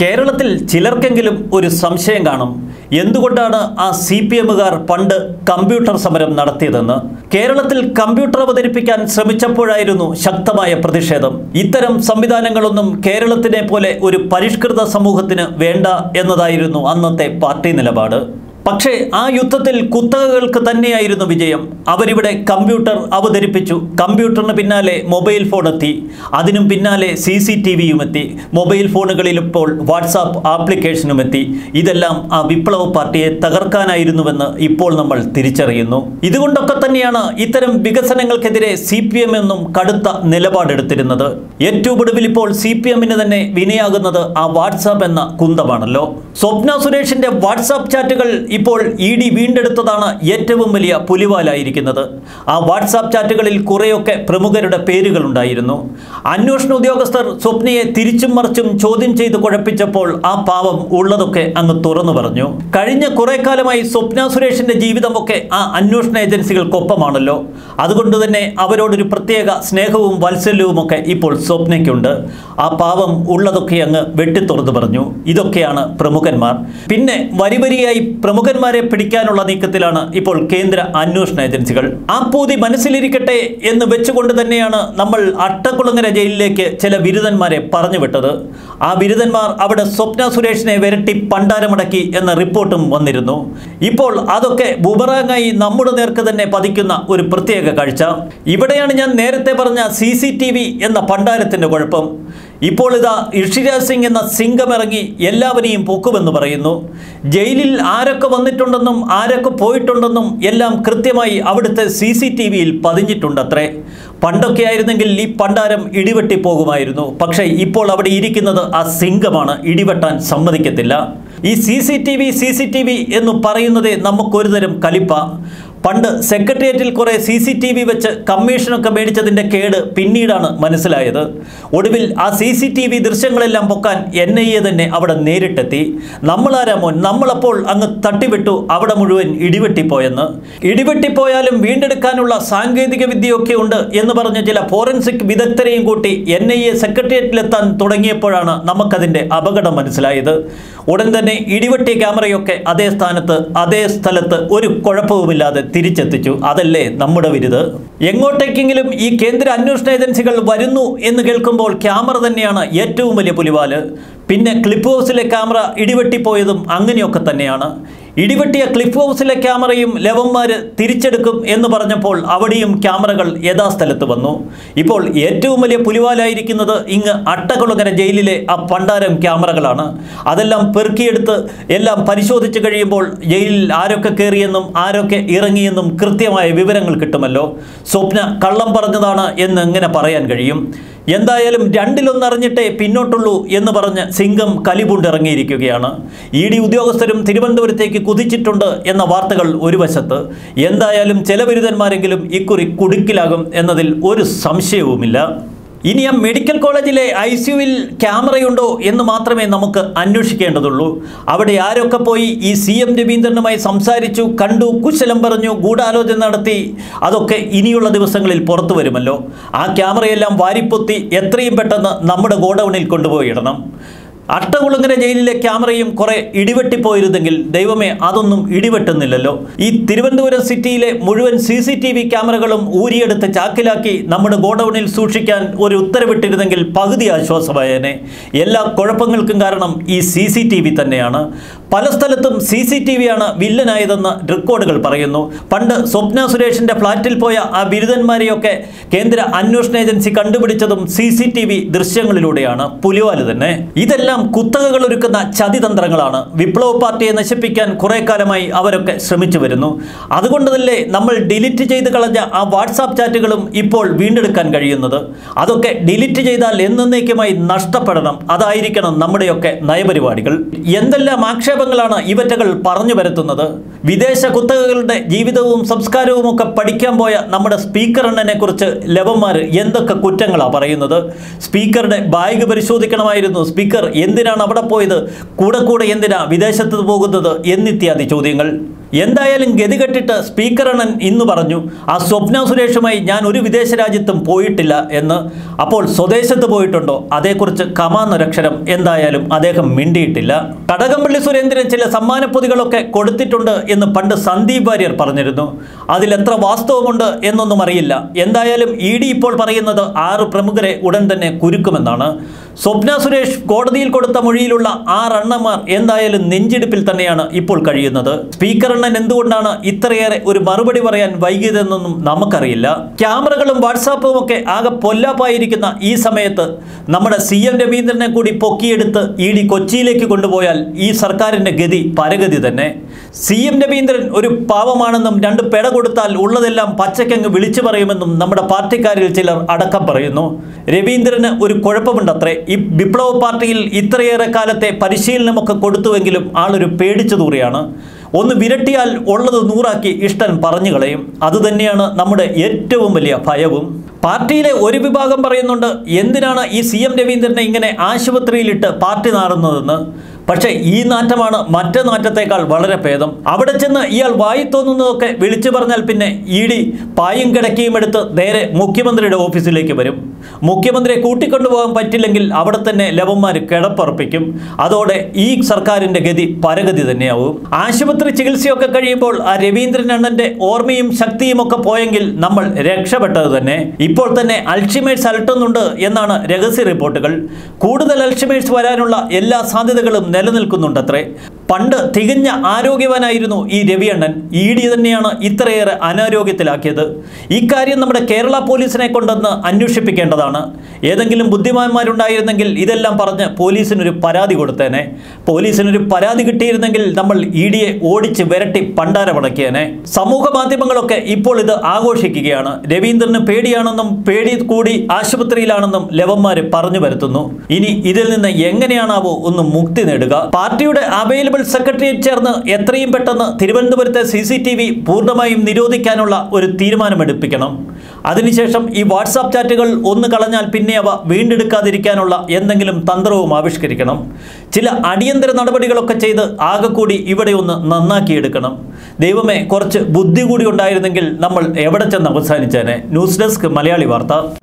കേരളത്തിൽ ചിലർക്കെങ്കിലും ഒരു സംശയം കാണും എന്തുകൊണ്ടാണ് ആ സി പി എമ്മുകാർ പണ്ട് കമ്പ്യൂട്ടർ സമരം നടത്തിയതെന്ന് കേരളത്തിൽ കമ്പ്യൂട്ടർ അവതരിപ്പിക്കാൻ ശ്രമിച്ചപ്പോഴായിരുന്നു ശക്തമായ പ്രതിഷേധം ഇത്തരം സംവിധാനങ്ങളൊന്നും കേരളത്തിനെ പോലെ ഒരു പരിഷ്കൃത സമൂഹത്തിന് വേണ്ട എന്നതായിരുന്നു അന്നത്തെ പാർട്ടി നിലപാട് പക്ഷേ ആ യുദ്ധത്തിൽ കുത്തകകൾക്ക് തന്നെയായിരുന്നു വിജയം അവരിവിടെ കമ്പ്യൂട്ടർ അവതരിപ്പിച്ചു കമ്പ്യൂട്ടറിന് പിന്നാലെ മൊബൈൽ ഫോൺ എത്തി അതിനും പിന്നാലെ സി സി ടി വിയും എത്തി മൊബൈൽ ഫോണുകളിൽ ഇപ്പോൾ വാട്സാപ്പ് ആപ്ലിക്കേഷനും എത്തി ഇതെല്ലാം ആ വിപ്ലവ പാർട്ടിയെ തകർക്കാനായിരുന്നുവെന്ന് ഇപ്പോൾ നമ്മൾ തിരിച്ചറിയുന്നു ഇതുകൊണ്ടൊക്കെ തന്നെയാണ് ഇത്തരം വികസനങ്ങൾക്കെതിരെ സി പി എം എന്നും കടുത്ത നിലപാടെടുത്തിരുന്നത് ഏറ്റവും ഒടുവിൽ ഇപ്പോൾ സി പി എമ്മിന് തന്നെ വിനയാകുന്നത് ആ വാട്സാപ്പ് എന്ന കുന്തമാണല്ലോ സ്വപ്ന സുരേഷിന്റെ വാട്സാപ്പ് ചാറ്റുകൾ ഇപ്പോൾ ഇ ഡി വീണ്ടെടുത്തതാണ് ഏറ്റവും വലിയ പുലിവാലായിരിക്കുന്നത് ആ വാട്സാപ്പ് ചാറ്റുകളിൽ കുറേയൊക്കെ പ്രമുഖരുടെ പേരുകളുണ്ടായിരുന്നു അന്വേഷണ ഉദ്യോഗസ്ഥർ സ്വപ്നയെ തിരിച്ചും മറിച്ചും ചോദ്യം ചെയ്ത് കുഴപ്പിച്ചപ്പോൾ ആ പാവം ഉള്ളതൊക്കെ അങ്ങ് തുറന്നു പറഞ്ഞു കഴിഞ്ഞ കുറെ കാലമായി സ്വപ്ന സുരേഷിന്റെ ജീവിതമൊക്കെ ആ അന്വേഷണ ഏജൻസികൾക്കൊപ്പമാണല്ലോ അതുകൊണ്ട് തന്നെ അവരോടൊരു പ്രത്യേക സ്നേഹവും വാത്സല്യവും ഒക്കെ ഇപ്പോൾ സ്വപ്നയ്ക്കുണ്ട് ആ പാവം ഉള്ളതൊക്കെ അങ്ങ് വെട്ടിത്തുറന്നു പറഞ്ഞു ഇതൊക്കെയാണ് പ്രമുഖന്മാർ പിന്നെ വരിവരിയായി പ്രമുഖന്മാരെ പിടിക്കാനുള്ള നീക്കത്തിലാണ് ഇപ്പോൾ കേന്ദ്ര അന്വേഷണ ഏജൻസികൾ ആ പൂതി മനസ്സിലിരിക്കട്ടെ എന്ന് വെച്ചുകൊണ്ട് തന്നെയാണ് നമ്മൾ അട്ടക്കുളങ്ങര ജയിലിലേക്ക് ചില ബിരുദന്മാരെ പറഞ്ഞു വിട്ടത് ആ ബിരുദന്മാർ അവിടെ സ്വപ്ന സുരേഷിനെ വിരട്ടി പണ്ടാരമടക്കി എന്ന റിപ്പോർട്ടും വന്നിരുന്നു ഇപ്പോൾ അതൊക്കെ ബുബറാങ്ങായി നമ്മുടെ നേർക്ക് തന്നെ പതിക്കുന്ന ഒരു പ്രത്യേക കാഴ്ച ഇവിടെയാണ് ഞാൻ നേരത്തെ പറഞ്ഞ സി സി ടി വി എന്ന പണ്ടാരത്തിൻ്റെ കുഴപ്പം ഇപ്പോൾ ഇതാ ഋഷിരാജ് സിംഗ് എന്ന സിംഗം ഇറങ്ങി എല്ലാവരെയും പൊക്കുമെന്ന് പറയുന്നു ജയിലിൽ ആരൊക്കെ വന്നിട്ടുണ്ടെന്നും ആരൊക്കെ പോയിട്ടുണ്ടെന്നും എല്ലാം കൃത്യമായി അവിടുത്തെ സി സി ടി വിയിൽ പതിഞ്ഞിട്ടുണ്ടത്രേ പണ്ടൊക്കെ ആയിരുന്നെങ്കിൽ ഈ പണ്ടാരം ഇടിവെട്ടി പോകുമായിരുന്നു പക്ഷേ ഇപ്പോൾ അവിടെ ഇരിക്കുന്നത് ആ സിംഗമാണ് ഇടിവെട്ടാൻ സമ്മതിക്കത്തില്ല ഈ C C T V C C T V എന്ന് പറയുന്നതേ നമുക്കൊരുതരം കലിപ്പ പണ്ട് സെക്രട്ടേറിയറ്റിൽ കുറേ സി സി ടി വി വെച്ച് കമ്മീഷനൊക്കെ മേടിച്ചതിൻ്റെ കേട് പിന്നീടാണ് മനസ്സിലായത് ഒടുവിൽ ആ സി സി ടി വി ദൃശ്യങ്ങളെല്ലാം പൊക്കാൻ എൻ ഐ എ തന്നെ അവിടെ നേരിട്ടെത്തി നമ്മളാരാ മോൻ നമ്മളപ്പോൾ അങ്ങ് തട്ടിവിട്ടു അവിടെ മുഴുവൻ ഇടിവെട്ടിപ്പോയെന്ന് ഇടിവെട്ടിപ്പോയാലും വീണ്ടെടുക്കാനുള്ള സാങ്കേതിക വിദ്യയൊക്കെ ഉണ്ട് എന്ന് പറഞ്ഞ ചില ഫോറൻസിക് വിദഗ്ധരെയും കൂട്ടി എൻ ഐ എ സെക്രട്ടേറിയറ്റിലെത്താൻ തുടങ്ങിയപ്പോഴാണ് നമുക്കതിൻ്റെ അപകടം മനസ്സിലായത് ഉടൻ തന്നെ ഇടിവെട്ടിയ ക്യാമറയൊക്കെ അതേ സ്ഥാനത്ത് അതേ സ്ഥലത്ത് ഒരു കുഴപ്പവുമില്ലാതെ തിരിച്ചെത്തിച്ചു അതല്ലേ നമ്മുടെ വിരുത് എങ്ങോട്ടേക്കെങ്കിലും ഈ കേന്ദ്ര അന്വേഷണ ഏജൻസികൾ വരുന്നു എന്ന് കേൾക്കുമ്പോൾ ക്യാമറ തന്നെയാണ് ഏറ്റവും വലിയ പുലിവാല് പിന്നെ ക്ലിപ്പ് ഹൗസിലെ ക്യാമറ ഇടിവെട്ടിപ്പോയതും അങ്ങനെയൊക്കെ തന്നെയാണ് ഇടിവെട്ടിയ ക്ലിഫ് ഹൗസിലെ ക്യാമറയും ലവന്മാർ തിരിച്ചെടുക്കും എന്ന് പറഞ്ഞപ്പോൾ അവിടെയും ക്യാമറകൾ യഥാസ്ഥലത്ത് വന്നു ഇപ്പോൾ ഏറ്റവും വലിയ പുലിവാലായിരിക്കുന്നത് ഇങ്ങ് അട്ടകുളങ്ങര ജയിലിലെ ആ പണ്ടാരം ക്യാമറകളാണ് അതെല്ലാം പെറുക്കിയെടുത്ത് എല്ലാം പരിശോധിച്ച് കഴിയുമ്പോൾ ജയിലിൽ ആരൊക്കെ കയറിയെന്നും ആരൊക്കെ ഇറങ്ങിയെന്നും കൃത്യമായ വിവരങ്ങൾ കിട്ടുമല്ലോ സ്വപ്ന കള്ളം പറഞ്ഞതാണ് എന്ന് എങ്ങനെ പറയാൻ കഴിയും എന്തായാലും രണ്ടിലൊന്നറിഞ്ഞിട്ടേ പിന്നോട്ടുള്ളൂ എന്ന് പറഞ്ഞ് സിംഗം കലിപുണ്ടിറങ്ങിയിരിക്കുകയാണ് ഇ ഡി ഉദ്യോഗസ്ഥരും തിരുവനന്തപുരത്തേക്ക് കുതിച്ചിട്ടുണ്ട് എന്ന വാർത്തകൾ ഒരു വശത്ത് എന്തായാലും ചില ബിരുദന്മാരെങ്കിലും ഇക്കുറി കുടുക്കിലാകും എന്നതിൽ ഒരു സംശയവുമില്ല ഇനി ആ മെഡിക്കൽ കോളേജിലെ ഐ സിയുവിൽ ക്യാമറയുണ്ടോ എന്ന് മാത്രമേ നമുക്ക് അന്വേഷിക്കേണ്ടതുള്ളൂ അവിടെ ആരൊക്കെ പോയി ഈ സി എം രവീന്ദ്രനുമായി സംസാരിച്ചു കണ്ടു കുശലം പറഞ്ഞു ഗൂഢാലോചന നടത്തി അതൊക്കെ ഇനിയുള്ള ദിവസങ്ങളിൽ പുറത്തു വരുമല്ലോ ആ ക്യാമറയെല്ലാം വാരിപ്പൊത്തി എത്രയും പെട്ടെന്ന് നമ്മുടെ ഗോഡൗണിൽ കൊണ്ടുപോയി ഇടണം അട്ടകുളങ്ങര ജയിലിലെ ക്യാമറയും കുറെ ഇടിവെട്ടിപ്പോയിരുന്നെങ്കിൽ ദൈവമേ അതൊന്നും ഇടിവെട്ടുന്നില്ലല്ലോ ഈ തിരുവനന്തപുരം സിറ്റിയിലെ മുഴുവൻ സി സി ടി വി ക്യാമറകളും ഊരിയെടുത്ത് ചാക്കിലാക്കി നമ്മുടെ ഗോഡൌണിൽ സൂക്ഷിക്കാൻ ഒരു ഉത്തരവിട്ടിരുന്നെങ്കിൽ പകുതി ആശ്വാസമായേനെ എല്ലാ കുഴപ്പങ്ങൾക്കും കാരണം ഈ സി സി ടി വി തന്നെയാണ് പല സ്ഥലത്തും സി സി ടി വിയാണ് വില്ലനായതെന്ന് റെക്കോർഡുകൾ പറയുന്നു പണ്ട് സ്വപ്ന സുരേഷിന്റെ ഫ്ളാറ്റിൽ പോയ ആ ബിരുദന്മാരെയൊക്കെ കേന്ദ്ര അന്വേഷണ ഏജൻസി കണ്ടുപിടിച്ചതും സി സി ടി വി ദൃശ്യങ്ങളിലൂടെയാണ് പുലിവാല് തന്നെ ഇതെല്ലാം കുത്തകകൾ ഒരുക്കുന്ന ചതിതന്ത്രങ്ങളാണ് വിപ്ലവ പാർട്ടിയെ നശിപ്പിക്കാൻ കുറെ കാലമായി അവരൊക്കെ ശ്രമിച്ചു വരുന്നു അതുകൊണ്ട് തന്നെ നമ്മൾ ഡിലീറ്റ് ചെയ്ത് കളഞ്ഞ ആ വാട്സാപ്പ് ചാറ്റുകളും ഇപ്പോൾ വീണ്ടെടുക്കാൻ കഴിയുന്നത് അതൊക്കെ ഡിലീറ്റ് ചെയ്താൽ എന്നേക്കുമായി നഷ്ടപ്പെടണം അതായിരിക്കണം നമ്മുടെയൊക്കെ നയപരിപാടികൾ എന്തെല്ലാം ആക്ഷേപങ്ങളാണ് ഇവറ്റകൾ പറഞ്ഞു വരുത്തുന്നത് വിദേശ കുത്തകകളുടെ ജീവിതവും സംസ്കാരവും ഒക്കെ പഠിക്കാൻ പോയ നമ്മുടെ സ്പീക്കർ അണ്ണനെ കുറിച്ച് ലവന്മാർ എന്തൊക്കെ കുറ്റങ്ങളാണ് പറയുന്നത് സ്പീക്കറുടെ ബാഗ് പരിശോധിക്കണമായിരുന്നു സ്പീക്കർ എന്തിനാണ് അവിടെ പോയത് കൂടെ കൂടെ എന്തിനാ വിദേശത്ത് പോകുന്നത് എന്നിത്യാദി ചോദ്യങ്ങൾ എന്തായാലും ഗതികെട്ടിട്ട് സ്പീക്കർ അണ്ണൻ ഇന്ന് പറഞ്ഞു ആ സ്വപ്ന സുരേഷുമായി ഞാൻ ഒരു വിദേശ രാജ്യത്തും പോയിട്ടില്ല എന്ന് അപ്പോൾ സ്വദേശത്ത് പോയിട്ടുണ്ടോ അതേക്കുറിച്ച് കമാന്നൊരക്ഷരം എന്തായാലും അദ്ദേഹം മിണ്ടിയിട്ടില്ല കടകംപള്ളി സുരേന്ദ്രൻ ചില സമ്മാനപ്പൊതികളൊക്കെ കൊടുത്തിട്ടുണ്ട് എന്ന് പണ്ട് സന്ദീപ് വാര്യർ പറഞ്ഞിരുന്നു അതിൽ എത്ര വാസ്തവമുണ്ട് എന്നൊന്നും അറിയില്ല എന്തായാലും ഇ ഡി ഇപ്പോൾ പറയുന്നത് ആറ് പ്രമുഖരെ ഉടൻ തന്നെ കുരുക്കുമെന്നാണ് സ്വപ്ന സുരേഷ് കോടതിയിൽ കൊടുത്ത മൊഴിയിലുള്ള ആറ് അണ്ണന്മാർ എന്തായാലും നെഞ്ചിടിപ്പിൽ തന്നെയാണ് ഇപ്പോൾ കഴിയുന്നത് സ്പീക്കർ അണ്ണൻ എന്തുകൊണ്ടാണ് ഇത്രയേറെ ഒരു മറുപടി പറയാൻ വൈകിയതെന്നൊന്നും നമുക്കറിയില്ല ക്യാമറകളും വാട്സാപ്പും ഒക്കെ ആകെ പൊല്ലാപ്പായിരിക്കുന്ന ഈ സമയത്ത് നമ്മുടെ സി എം രവീന്ദ്രനെ കൂടി പൊക്കിയെടുത്ത് ഇ ഡി കൊച്ചിയിലേക്ക് കൊണ്ടുപോയാൽ ഈ സർക്കാരിൻ്റെ ഗതി പരഗതി തന്നെ സി എം രവീന്ദ്രൻ ഒരു പാവമാണെന്നും രണ്ട് പെട കൊടുത്താൽ ഉള്ളതെല്ലാം പച്ചക്കങ്ങ് വിളിച്ചു പറയുമെന്നും നമ്മുടെ പാർട്ടിക്കാരിൽ ചിലർ അടക്കം പറയുന്നു രവീന്ദ്രന് ഒരു കുഴപ്പമുണ്ടത്രേ ഈ വിപ്ലവ പാർട്ടിയിൽ ഇത്രയേറെ കാലത്തെ പരിശീലനമൊക്കെ കൊടുത്തുവെങ്കിലും ആളൊരു പേടിച്ചു തൂറിയാണ് ഒന്ന് വിരട്ടിയാൽ ഉള്ളത് നൂറാക്കി ഇഷ്ടൻ പറഞ്ഞു കളയും അതുതന്നെയാണ് നമ്മുടെ ഏറ്റവും വലിയ ഭയവും പാർട്ടിയിലെ ഒരു വിഭാഗം പറയുന്നുണ്ട് എന്തിനാണ് ഈ സി എം രവീന്ദ്രനെ ഇങ്ങനെ ആശുപത്രിയിലിട്ട് പാർട്ടി നാറുന്നതെന്ന് പക്ഷേ ഈ നാറ്റമാണ് മറ്റേ നാറ്റത്തേക്കാൾ വളരെ ഭേദം അവിടെ ചെന്ന് ഇയാൾ വായി തോന്നുന്നതൊക്കെ വിളിച്ചു പറഞ്ഞാൽ പിന്നെ ഇ ഡി പായും കിടക്കിയും എടുത്ത് നേരെ മുഖ്യമന്ത്രിയുടെ ഓഫീസിലേക്ക് വരും മുഖ്യമന്ത്രിയെ കൂട്ടിക്കൊണ്ടുപോകാൻ പറ്റില്ലെങ്കിൽ അവിടെ തന്നെ ലവന്മാർ കിടപ്പുറപ്പിക്കും അതോടെ ഈ സർക്കാരിൻ്റെ ഗതി പരഗതി തന്നെയാവും ആശുപത്രി ചികിത്സയൊക്കെ കഴിയുമ്പോൾ ആ രവീന്ദ്രൻ അണ്ണൻ്റെ ഓർമ്മയും ശക്തിയും ഒക്കെ പോയെങ്കിൽ നമ്മൾ രക്ഷപ്പെട്ടത് തന്നെ ഇപ്പോൾ തന്നെ അൾഷിമേഴ്സ് അലട്ടുന്നുണ്ട് എന്നാണ് രഹസ്യ റിപ്പോർട്ടുകൾ കൂടുതൽ അൾഷിമേഴ്സ് വരാനുള്ള എല്ലാ സാധ്യതകളും നിലനിൽക്കുന്നുണ്ടത്രേ പണ്ട് തികഞ്ഞ ആരോഗ്യവാനായിരുന്നു ഈ രവിയണ്ണൻ ഇ ഡി തന്നെയാണ് ഇത്രയേറെ അനാരോഗ്യത്തിലാക്കിയത് ഇക്കാര്യം നമ്മുടെ കേരള പോലീസിനെ കൊണ്ടൊന്ന് അന്വേഷിപ്പിക്കേണ്ടതാണ് ഏതെങ്കിലും ബുദ്ധിമാന്മാരുണ്ടായിരുന്നെങ്കിൽ ഇതെല്ലാം പറഞ്ഞ് പോലീസിനൊരു പരാതി കൊടുത്തേനെ പോലീസിനൊരു പരാതി കിട്ടിയിരുന്നെങ്കിൽ നമ്മൾ ഇ ഡിയെ ഓടിച്ച് വിരട്ടി പണ്ടാരമടക്കിയേനെ സമൂഹ മാധ്യമങ്ങളൊക്കെ ഇപ്പോൾ ഇത് ആഘോഷിക്കുകയാണ് രവീന്ദ്രന് പേടിയാണെന്നും പേടി കൂടി ആശുപത്രിയിലാണെന്നും ലവന്മാര് പറഞ്ഞു വരുത്തുന്നു ഇനി ഇതിൽ നിന്ന് എങ്ങനെയാണാവോ ഒന്ന് മുക്തി നേടുക പാർട്ടിയുടെ അവൈലബിൾ സെക്രട്ടേറിയറ്റ് ചേർന്ന് എത്രയും പെട്ടെന്ന് തിരുവനന്തപുരത്തെ സി സി ടി വി പൂർണ്ണമായും നിരോധിക്കാനുള്ള ഒരു തീരുമാനമെടുപ്പിക്കണം അതിനുശേഷം ഈ വാട്സാപ്പ് ചാറ്റുകൾ ഒന്ന് കളഞ്ഞാൽ പിന്നെ അവ വീണ്ടെടുക്കാതിരിക്കാനുള്ള എന്തെങ്കിലും തന്ത്രവും ആവിഷ്കരിക്കണം ചില അടിയന്തര നടപടികളൊക്കെ ചെയ്ത് ആകെക്കൂടി ഇവിടെ ഒന്ന് നന്നാക്കിയെടുക്കണം ദൈവമേ കുറച്ച് ബുദ്ധി കൂടി ഉണ്ടായിരുന്നെങ്കിൽ നമ്മൾ എവിടെ ചെന്ന് അവസാനിച്ചേനെ ന്യൂസ് ഡെസ്ക് മലയാളി വാർത്ത